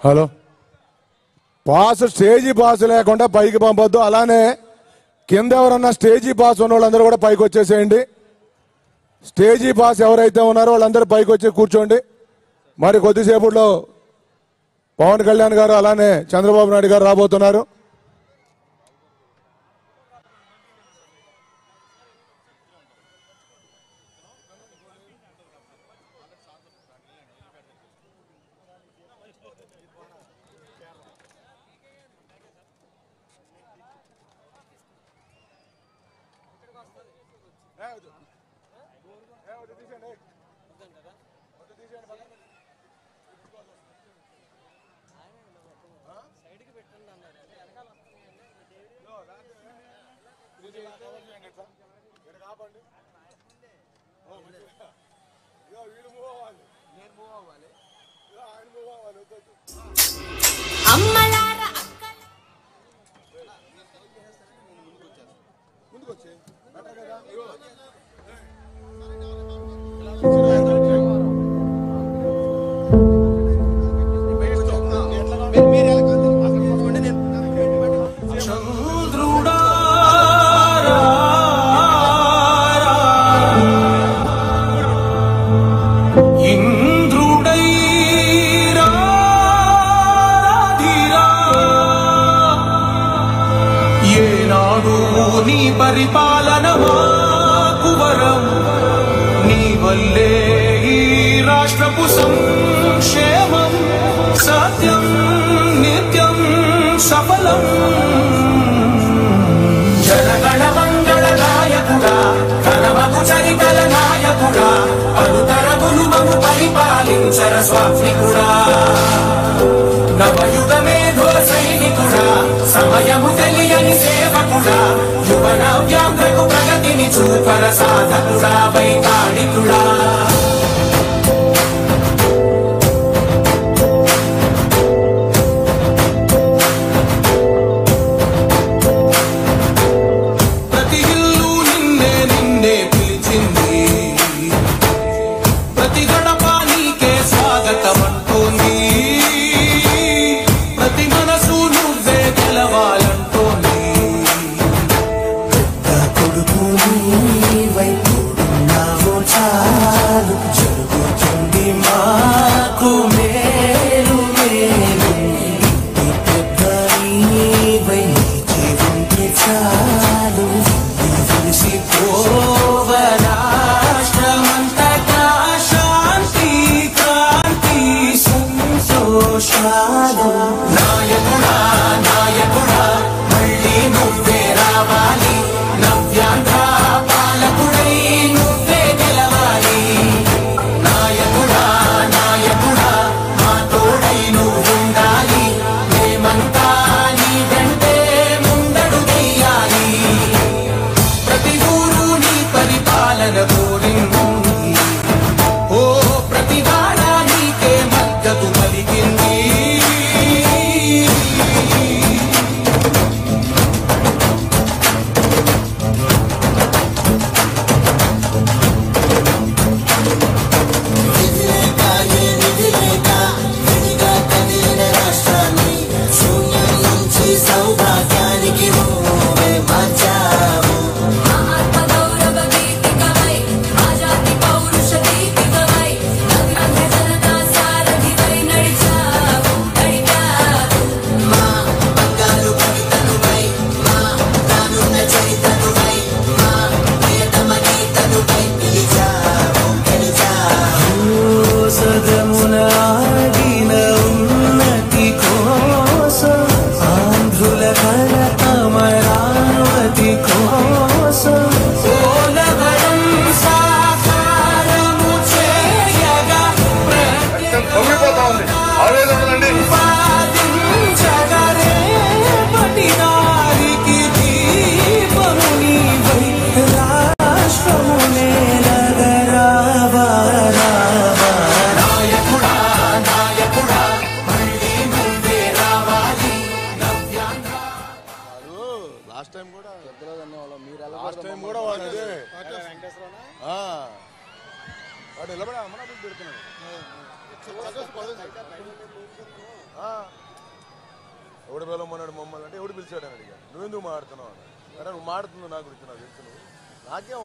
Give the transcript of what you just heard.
Hello pass stage pass లేకుండా పైకి పంపొద్దు అలానే కింద ఎవరన్నా స్టేజీ పాస్ ఉన్న వాళ్ళందరూ కూడా పైకి వచ్చేసేయండి స్టేజీ పాస్ ఎవరైతే ఉన్నారో వాళ్ళందరూ పైకి వచ్చి కూర్చోండి మరి కొద్దిసేపులో పవన్ కళ్యాణ్ గారు అలానే చంద్రబాబు నాయుడు గారు రాబోతున్నారు అమ్మలార అక్కల ఏనాడు నీ పరిపాలన మాకు వరం నీ వల్లే ఈ రాష్ట్రపు సంక్షేమం సత్యం నిత్యం సఫలం జనగణ మంగళ నాయకుడా కనమకు చరితల నాయకుడా అనుతరములు మము పరిపాలించర స్వామికుడా నవయుగ మేధో సైనికుడా సమయము తెలియని సేవకుడా యువన వ్యాంధ్రకు ప్రగతిని చూపర సాధకుడా వైతాళికుడా ప్రతి ఇల్లు నిన్నే నిన్నే పిలిచింది ప్రతి గడప నీకే స్వాగతం అంటోంది ప్రతి మనసు నువ్వే గెలవాలంటోంది కొడుకు నీవై తోడున్నావు చాలు జరుగుతుంది మాకు మేలు మేలు ఇంటి పెద్ద నీవై నిలిచి ఉంటే చాలు తెలిసిపోవ రాష్ట్రమంతటా శాంతి క్రాంతి సంతోషాలు నాయకుడా నాయకుడా మళ్ళీ నువ్వే రావాలి నవ్యాంధ్ర పాలకుడై నువ్వే గెలవాలి నాయకుడా నాయకుడా మా తోడై నువ్వుండాలి మేమంతా నీ వెంటే ముందడు తీయాలి ప్రతి ఊరు నీ పరిపాలన కోరింది ఓ ప్రతి వాడ నీకే మద్దతు పలికింది విధిలేక ఏ విధిలేక విడిగా కదిలిన రాష్ట్రాన్ని శూన్యం నుంచి సౌభాగ్యానికి నువ్వే మార్చావు ఆత్మ గౌరవ గీతికవై వాడు నిలబడి అమ్మనాథుడు పెడుతున్నాడు ఆ. ఎవడు పిలవమన్నాడు మమ్మల్ని అంటే ఎవడు పిలిచాడు అని అడిగాను నువ్వెందుకు మాడుతున్నావు అని అంటే నువ్వు మాడుతున్నావు నా గురించి నాకు తెలుసు నువ్వు నాకేం